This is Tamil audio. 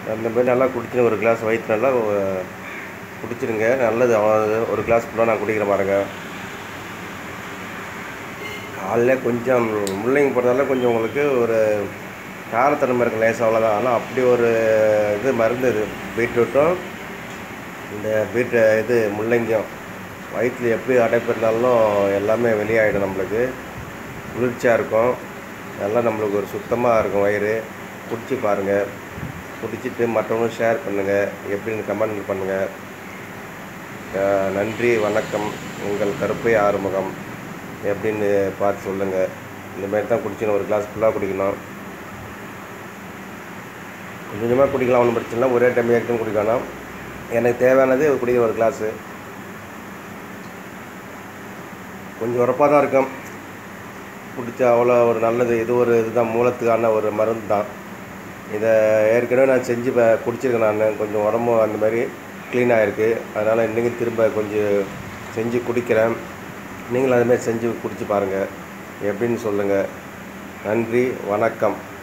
அந்த மாதிரி நல்லா குடிச்சுன்னு ஒரு கிளாஸ் வயிற்று நல்லா அஹ், குடிச்சிடுங்க நல்லது அவ்வளவு. ஒரு கிளாஸ் ஃபுல்லாக நான் குடிக்கிற பாருங்க காலைல கொஞ்சம் முள்ளங்கி போடுறதால கொஞ்சம் உங்களுக்கு ஒரு காரத்தன்மை இருக்கும் லேசாக அவ்வளோதான் ஆனால் அப்படி ஒரு இது மருந்து இது பீட்ரூட்டும் இந்த பீட் இது முள்ளங்கியும் வயிற்றில் எப்படி அடைப்பு இருந்தாலும் எல்லாமே வெளியாகிடும் நம்மளுக்கு குளிர்ச்சியாக இருக்கும் நல்லா நம்மளுக்கு ஒரு சுத்தமாக இருக்கும் வயிறு குடிச்சு பாருங்கள் குடிச்சிட்டு மற்றவங்களும் ஷேர் பண்ணுங்கள் எப்படின்னு கமெண்ட் பண்ணுங்கள் அஹ் நன்றி வணக்கம் உங்கள் கருப்பை ஆறுமுகம் எப்படின்னு பார்த்து சொல்லுங்கள் இந்த மாதிரி தான் குடிக்கணும் ஒரு கிளாஸ் ஃபுல்லாக குடிக்கணும் கொஞ்சம் கொஞ்சமாக குடிக்கலாம் ஒன்றும் பிரச்சனை இல்லை ஒரே டைம் ஏற்கனவே குடிக்கணும் எனக்கு தேவையானது குடிக்கிற ஒரு கிளாஸு கொஞ்சம் உரப்பாக தான் இருக்கும் குடித்தா அவ்வளோ ஒரு நல்லது இது ஒரு இதுதான் மூலத்துக்கான ஒரு மருந்து தான் இதை ஏற்கனவே நான் செஞ்சு ப- குடிச்சிருக்கேன் நான் கொஞ்சம் உடம்பு அந்த மாதிரி க்ளீன் ஆகிருக்கு அதனால் இன்றைக்கி திரும்ப கொஞ்சம் செஞ்சு குடிக்கிறேன் நீங்களும் அதுமாதிரி செஞ்சு குடிச்சு பாருங்கள் எப்படின்னு சொல்லுங்கள் நன்றி வணக்கம்